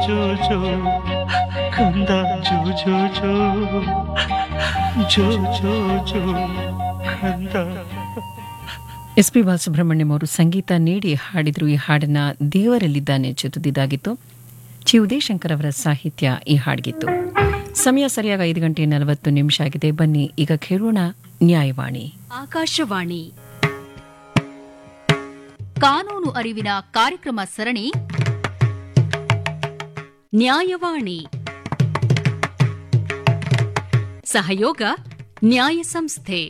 ಜೋ ಜೋ ಕಂದ ಜೋ ಜೋ ಜೋ ಜೋ ಜೋ ಜೋ ಕಂದ S P Balasubrahmanyam ಅವರು ಸಂಗೀತ ನೀಡಿ ಹಾಡಿದ್ರು ಈ ಹಾಡನ್ನ ದೇವರಲ್ಲಿದ್ದಾನೆ ಚಿತ್ರದಿದ್ದಾಗಿತ್ತು ಚಿ ಉದಯಶಂಕರ್ ಅವರ ಸಾಹಿತ್ಯ ಈ ಹಾಡಿಗಿತ್ತು ಸಮಯ ಸರಿಯಾಗಿ ಐದು ಗಂಟೆ ನಲವತ್ತು ನಿಮಿಷ ಆಗಿದೆ ಬನ್ನಿ ಈಗ ಕೇಳೋಣ ನ್ಯಾಯವಾಣಿ ಆಕಾಶವಾಣಿ ಕಾನೂನು ಅರಿವಿನ ಕಾರ್ಯಕ್ರಮ ಸರಣಿ ನ್ಯಾಯವಾಣಿ ಸಹಯೋಗ ನ್ಯಾಯ ಸಂಸ್ಥೆ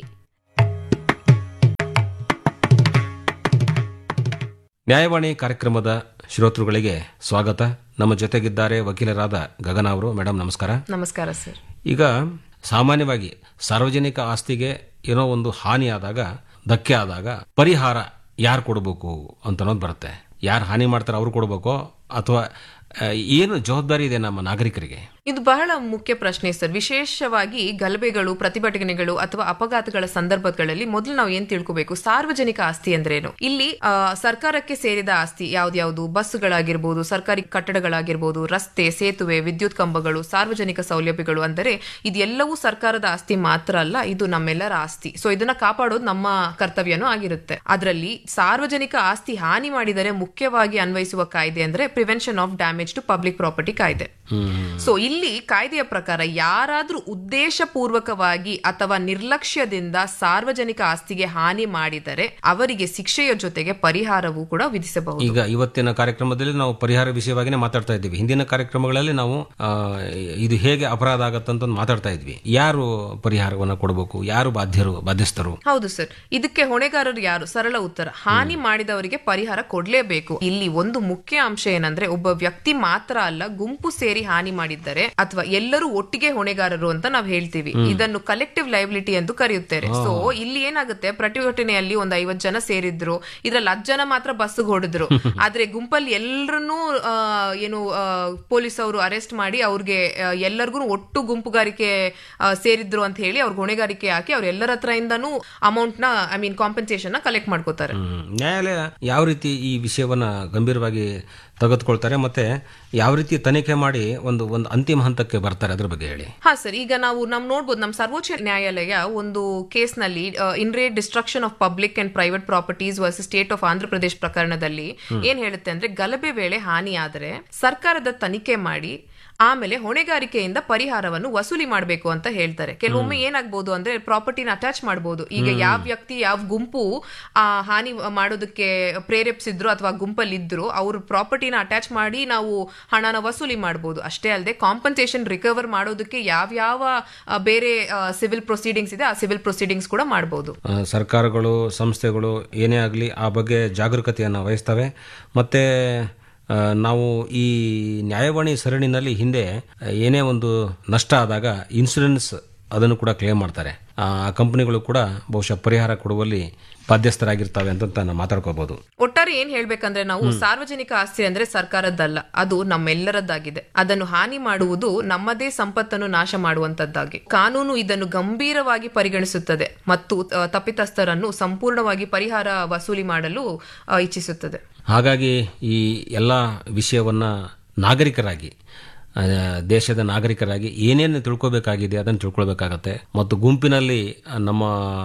ನ್ಯಾಯವಾಣಿ ಕಾರ್ಯಕ್ರಮದ ಶ್ರೋತೃಗಳಿಗೆ ಸ್ವಾಗತ ನಮ್ಮ ಜೊತೆಗಿದ್ದಾರೆ ವಕೀಲರಾದ ಗಗನ ಅವರು ಮೇಡಮ್ ನಮಸ್ಕಾರ ನಮಸ್ಕಾರ ಸರ್ ಈಗ ಸಾಮಾನ್ಯವಾಗಿ ಸಾರ್ವಜನಿಕ ಆಸ್ತಿಗೆ ಏನೋ ಒಂದು ಹಾನಿ ಆದಾಗ ಧಕ್ಕೆ ಆದಾಗ ಪರಿಹಾರ ಯಾರು ಕೊಡಬೇಕು ಅಂತ ಅನ್ನೋದು ಬರುತ್ತೆ ಯಾರು ಹಾನಿ ಮಾಡ್ತಾರೆ ಅವ್ರು ಕೊಡಬೇಕೋ ಅಥವಾ ಆ, ಏನು ಜವಾಬ್ದಾರಿ ಇದೆ ನಮ್ಮ ನಾಗರಿಕರಿಗೆ ಇದು ಬಹಳ ಮುಖ್ಯ ಪ್ರಶ್ನೆ ಸರ್ ವಿಶೇಷವಾಗಿ ಗಲಭೆಗಳು ಪ್ರತಿಭಟನೆಗಳು ಅಥವಾ ಅಪಘಾತಗಳ ಸಂದರ್ಭಗಳಲ್ಲಿ ಮೊದಲು ನಾವು ಏನ್ ತಿಳ್ಕೋಬೇಕು ಸಾರ್ವಜನಿಕ ಆಸ್ತಿ ಅಂದ್ರೇನು ಇಲ್ಲಿ ಆ, ಸರ್ಕಾರಕ್ಕೆ ಸೇರಿದ ಆಸ್ತಿ ಯಾವ್ದ್ಯಾವ್ದು ಬಸ್ಗಳಾಗಿರ್ಬೋದು ಸರ್ಕಾರಿ ಕಟ್ಟಡಗಳಾಗಿರ್ಬೋದು ರಸ್ತೆ ಸೇತುವೆ ವಿದ್ಯುತ್ ಕಂಬಗಳು ಸಾರ್ವಜನಿಕ ಸೌಲಭ್ಯಗಳು ಅಂದರೆ ಇದೆಲ್ಲವೂ ಸರ್ಕಾರದ ಆಸ್ತಿ ಮಾತ್ರ ಅಲ್ಲ ಇದು ನಮ್ಮೆಲ್ಲರ ಆಸ್ತಿ ಸೊ ಇದನ್ನ ಕಾಪಾಡೋದು ನಮ್ಮ ಕರ್ತವ್ಯನೂ ಆಗಿರುತ್ತೆ ಅದರಲ್ಲಿ ಸಾರ್ವಜನಿಕ ಆಸ್ತಿ ಹಾನಿ ಮಾಡಿದರೆ ಮುಖ್ಯವಾಗಿ ಅನ್ವಯಿಸುವ ಕಾಯ್ದೆ ಅಂದ್ರೆ prevention of damage to public property ಕಾಯ್ದೆ ಸೊ ಇಲ್ಲಿ ಕಾಯ್ದೆಯ ಪ್ರಕಾರ ಯಾರಾದ್ರೂ ಉದ್ದೇಶಪೂರ್ವಕವಾಗಿ ಅಥವಾ ನಿರ್ಲಕ್ಷ್ಯದಿಂದ ಸಾರ್ವಜನಿಕ ಆಸ್ತಿಗೆ ಹಾನಿ ಮಾಡಿದರೆ ಅವರಿಗೆ ಶಿಕ್ಷೆಯ ಜೊತೆಗೆ ಪರಿಹಾರವೂ ಕೂಡ ವಿಧಿಸಬಹುದು ಈಗ ಇವತ್ತಿನ ಕಾರ್ಯಕ್ರಮದಲ್ಲಿ ನಾವು ಪರಿಹಾರ ವಿಷಯವಾಗಿನೇ ಮಾತಾಡ್ತಾ ಇದ್ದೀವಿ ಹಿಂದಿನ ಕಾರ್ಯಕ್ರಮಗಳಲ್ಲಿ ನಾವು ಆ, ಇದು ಹೇಗೆ ಅಪರಾಧ ಆಗತ್ತಂತ ಮಾತಾಡ್ತಾ ಇದ್ವಿ ಯಾರು ಪರಿಹಾರವನ್ನ ಕೊಡಬೇಕು ಯಾರು ಬಾಧ್ಯರು ಬಾಧ್ಯಸ್ಥರು ಹೌದು ಸರ್ ಇದಕ್ಕೆ ಹೊಣೆಗಾರರು ಯಾರು ಸರಳ ಉತ್ತರ ಹಾನಿ ಮಾಡಿದವರಿಗೆ ಪರಿಹಾರ ಕೊಡ್ಲೇಬೇಕು ಇಲ್ಲಿ ಒಂದು ಮುಖ್ಯ ಅಂಶ ಏನಂದ್ರೆ ಒಬ್ಬ ವ್ಯಕ್ತಿ ಮಾತ್ರ ಅಲ್ಲ ಗುಂಪು ಸೇರಿ ಹಾನಿ ಮಾಡಿದ್ದಾರೆ ಅಥವಾ ಎಲ್ಲರೂ ಒಟ್ಟಿಗೆ ಹೊಣೆಗಾರರು ಅಂತ ನಾವು ಹೇಳ್ತೀವಿ ಇದನ್ನು ಕಲೆಕ್ಟಿವ್ ಲೈಬಿಲಿಟಿ ಎಂದು ಕರೆಯುತ್ತಾರೆ ಸೊ ಇಲ್ಲಿ ಏನಾಗುತ್ತೆ ಪ್ರತಿಭಟನೆಯಲ್ಲಿ ಒಂದ್ ಐವತ್ ಜನ ಸೇರಿದ್ರು ಇದ್ರಲ್ಲಿ ಹತ್ತು ಜನ ಮಾತ್ರ ಬಸ್ಗೆ ಹೊಡೆದ್ರು ಆದ್ರೆ ಗುಂಪಲ್ಲಿ ಎಲ್ಲರನ್ನೂ ಆ, ಏನು ಪೊಲೀಸ್ ಅವರು ಅರೆಸ್ಟ್ ಮಾಡಿ ಅವ್ರಿಗೆ ಎಲ್ಲರಿಗೂ ಒಟ್ಟು ಗುಂಪುಗಾರಿಕೆ ಆ, ಸೇರಿದ್ರು ಅಂತ ಹೇಳಿ ಅವ್ರಿಗೆ ಹೊಣೆಗಾರಿಕೆ ಹಾಕಿ ಅವ್ರ ಎಲ್ಲರ ಹತ್ರ ಇಂದನೂ ಅಮೌಂಟ್ ನ ಐ ಮೀನ್ ಕಾಂಪನ್ಸೇಷನ್ ನ ಕಲೆಕ್ಟ್ ಮಾಡ್ಕೋತಾರೆ ಹ್ಮ್. ನ್ಯಾಯಾಲಯ ಯಾವ ರೀತಿ ಈ ವಿಷಯವನ್ನ ಗಂಭೀರವಾಗಿ ತೆಗೆದುಕೊಳ್ತಾರೆ ಮತ್ತೆ ಯಾವ ರೀತಿ ತನಿಖೆ ಮಾಡಿ ಒಂದು ಒಂದು ಅಂತಿಮ ಹಂತಕ್ಕೆ ಬರ್ತಾರೆ ಅದ್ರ ಬಗ್ಗೆ ಹೇಳಿ ಹಾ ಸರ್ ಈಗ ನಾವು ನಮ್ ನೋಡ್ಬೋದು ನಮ್ಮ ಸರ್ವೋಚ್ಚ ನ್ಯಾಯಾಲಯ ಒಂದು ಕೇಸ್ನಲ್ಲಿ in re destruction of public and private properties versus state of Andhra Pradesh ಪ್ರಕರಣದಲ್ಲಿ ಏನ್ ಹೇಳುತ್ತೆ ಅಂದ್ರೆ ಗಲಭೆ ವೇಳೆ ಹಾನಿ ಆದರೆ ಸರ್ಕಾರದ ತನಿಖೆ ಮಾಡಿ ಆಮೇಲೆ ಹೊಣೆಗಾರಿಕೆಯಿಂದ ಪರಿಹಾರವನ್ನು ವಸೂಲಿ ಮಾಡಬೇಕು ಅಂತ ಹೇಳ್ತಾರೆ ಕೆಲವೊಮ್ಮೆ ಏನಾಗ್ಬೋದು ಅಂದ್ರೆ ಪ್ರಾಪರ್ಟಿನ ಅಟ್ಯಾಚ್ ಮಾಡಬಹುದು ಈಗ ಯಾವ ವ್ಯಕ್ತಿ ಯಾವ ಗುಂಪು ಆ ಹಾನಿ ಮಾಡೋದಕ್ಕೆ ಪ್ರೇರೇಪಿಸಿದ್ರು ಅಥವಾ ಗುಂಪಲ್ಲಿ ಇದ್ರು ಅವ್ರ ಪ್ರಾಪರ್ಟಿನ ಅಟ್ಯಾಚ್ ಮಾಡಿ ನಾವು ಹಣನ ವಸೂಲಿ ಮಾಡಬಹುದು ಅಷ್ಟೇ ಅಲ್ಲದೆ ಕಾಂಪನ್ಸೇಷನ್ ರಿಕವರ್ ಮಾಡೋದಕ್ಕೆ ಯಾವ್ಯಾವ ಆ, ಬೇರೆ ಸಿವಿಲ್ ಪ್ರೊಸೀಡಿಂಗ್ಸ್ ಇದೆ ಆ ಸಿವಿಲ್ ಪ್ರೊಸೀಡಿಂಗ್ಸ್ ಕೂಡ ಮಾಡಬಹುದು ಆ, ಸರ್ಕಾರಗಳು ಸಂಸ್ಥೆಗಳು ಏನೇ ಆಗಲಿ ಆ ಬಗ್ಗೆ ಜಾಗರೂಕತೆಯನ್ನು ವಹಿಸ್ತವೆ ಮತ್ತು ಆ, ನಾವು ಈ ನ್ಯಾಯವಾಣಿ ಸರಣಿನಲ್ಲಿ ಹಿಂದೆ ಆ, ಏನೇ ಒಂದು ನಷ್ಟ ಆದಾಗ ಇನ್ಸೂರೆನ್ಸ್ ಅದನ್ನು ಕೂಡ ಕ್ಲೇಮ್ ಮಾಡ್ತಾರೆ ಆ ಕಂಪನಿಗಳು ಕೂಡ ಬಹುಶಃ ಪರಿಹಾರ ಕೊಡುವಲ್ಲಿ ಬಾಧ್ಯಸ್ಥರಾಗಿರ್ತವೆ ಅಂತ ನಾವು ಮಾತಾಡ್ಕೋಬಹುದು ಒಟ್ಟಾರೆ ಏನ್ ಹೇಳ್ಬೇಕಂದ್ರೆ ನಾವು ಸಾರ್ವಜನಿಕ ಆಸ್ತಿ ಅಂದ್ರೆ ಸರ್ಕಾರದ್ದಲ್ಲ ಅದು ನಮ್ಮೆಲ್ಲರದ್ದಾಗಿದೆ ಅದನ್ನು ಹಾನಿ ಮಾಡುವುದು ನಮ್ಮದೇ ಸಂಪತ್ತನ್ನು ನಾಶ ಮಾಡುವಂತದ್ದಾಗಿ ಕಾನೂನು ಇದನ್ನು ಗಂಭೀರವಾಗಿ ಪರಿಗಣಿಸುತ್ತದೆ ಮತ್ತು ಆ, ತಪ್ಪಿತಸ್ಥರನ್ನು ಸಂಪೂರ್ಣವಾಗಿ ಪರಿಹಾರ ವಸೂಲಿ ಮಾಡಲು ಆ, ಇಚ್ಛಿಸುತ್ತದೆ ಹಾಗಾಗಿ ಈ ಎಲ್ಲ ವಿಷಯವನ್ನ ನಾಗರಿಕರಾಗಿ ಆ, ದೇಶದ ನಾಗರಿಕರಾಗಿ ಏನೇನು ತಿಳ್ಕೊಬೇಕಾಗಿದೆ ಅದನ್ನು ತಿಳ್ಕೊಳ್ಬೇಕಾಗತ್ತೆ ಮತ್ತು ಗುಂಪಿನಲ್ಲಿ ಆ, ನಮ್ಮ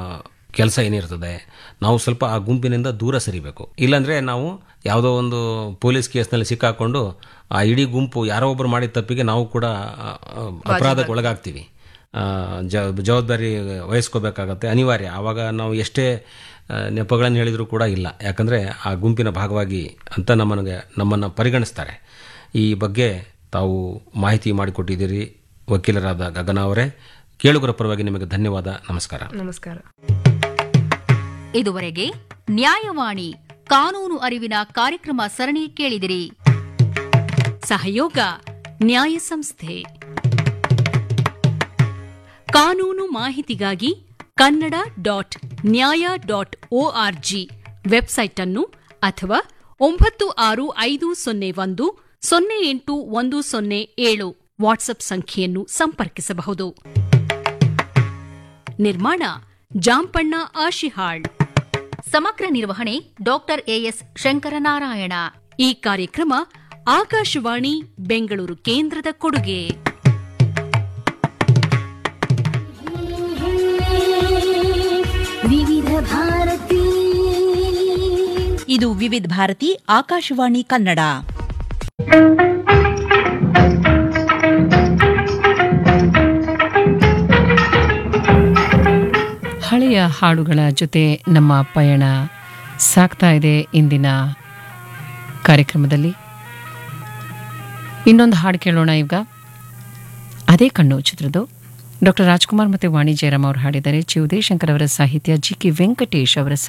ಕೆಲಸ ಏನಿರ್ತದೆ ನಾವು ಸ್ವಲ್ಪ ಆ ಗುಂಪಿನಿಂದ ದೂರ ಸರಿಬೇಕು ಇಲ್ಲಾಂದ್ರೆ ನಾವು ಯಾವುದೋ ಒಂದು ಪೊಲೀಸ್ ಕೇಸ್ನಲ್ಲಿ ಸಿಕ್ಕಾಕೊಂಡು ಆ ಇಡೀ ಗುಂಪು ಯಾರೋ ಒಬ್ಬರು ಮಾಡಿದ ತಪ್ಪಿಗೆ ನಾವು ಕೂಡ ಆ, ಆ, ಅಪರಾಧಕ್ಕೆ ಒಳಗಾಗ್ತೀವಿ ಆ, ಜ ಜವಾಬ್ದಾರಿ ವಹಿಸ್ಕೋಬೇಕಾಗತ್ತೆ ಅನಿವಾರ್ಯ ಆವಾಗ ನಾವು ಎಷ್ಟೇ ಆ, ನೆಪಗಳನ್ನು ಹೇಳಿದರೂ ಕೂಡ ಇಲ್ಲ ಯಾಕಂದರೆ ಆ ಗುಂಪಿನ ಭಾಗವಾಗಿ ಅಂತ ನಮ್ಮನಿಗೆ ನಮ್ಮನ್ನು ಪರಿಗಣಿಸ್ತಾರೆ ಈ ಬಗ್ಗೆ ತಾವು ಮಾಹಿತಿ ಮಾಡಿಕೊಟ್ಟಿದ್ದೀರಿ ವಕೀಲರಾದ ಗಗನ ಅವರೇ ಕೇಳುಗರ ಪರವಾಗಿ ನಿಮಗೆ ಧನ್ಯವಾದ ನಮಸ್ಕಾರ ನಮಸ್ಕಾರ ಇದುವರೆಗೆ ನ್ಯಾಯವಾಣಿ ಕಾನೂನು ಅರಿವಿನ ಕಾರ್ಯಕ್ರಮ ಸರಣಿ ಕೇಳಿದಿರಿ ಸಹಯೋಗ ನ್ಯಾಯ ಸಂಸ್ಥೆ ಕಾನೂನು ಮಾಹಿತಿಗಾಗಿ Kannada dot Nyaya dot org website ಅನ್ನು ಅಥವಾ ಒಂಬತ್ತು ಆರು ಐದು ಸೊನ್ನೆ ಒಂದು ಸೊನ್ನೆ ಎಂಟು ಒಂದು ಸೊನ್ನೆ ಏಳು ವಾಟ್ಸ್ಆಪ್ ಸಂಖ್ಯೆಯನ್ನು ಸಂಪರ್ಕಿಸಬಹುದು ನಿರ್ಮಾಣ ಜಾಂಪಣ್ಣ ಆಶಿಹಾಳ್ ಸಮಗ್ರ ನಿರ್ವಹಣೆ ಡಾಕ್ಟರ್ ಎಎಸ್ ಶಂಕರನಾರಾಯಣ ಈ ಕಾರ್ಯಕ್ರಮ ಆಕಾಶವಾಣಿ ಬೆಂಗಳೂರು ಕೇಂದ್ರದ ಕೊಡುಗೆ ವಿವಿಧ ಭಾರತಿ ಇದು ವಿವಿಧ ಭಾರತಿ ಆಕಾಶವಾಣಿ ಕನ್ನಡ ಹಳೆಯ ಹಾಡುಗಳ ಜೊತೆ ನಮ್ಮ ಪಯಣ ಸಾಗ್ತಾ ಇದೆ ಇಂದಿನ ಕಾರ್ಯಕ್ರಮದಲ್ಲಿ ಇನ್ನೊಂದು ಹಾಡು ಕೇಳೋಣ ಈಗ ಅದೇ ಕಣ್ಣು ಚಿತ್ರದ್ದು ಡಾಕ್ಟರ್ ರಾಜ್ಕುಮಾರ್ ಮತ್ತು ವಾಣಿ ಜಯರಾಮ್ ಅವರು ಹಾಡಿದ್ದಾರೆ ಚಿ ಉದಯಶಂಕರ್ ಅವರ ಸಾಹಿತ್ಯ ಜಿ ಕೆ ವೆಂಕಟೇಶ್ ಅವರ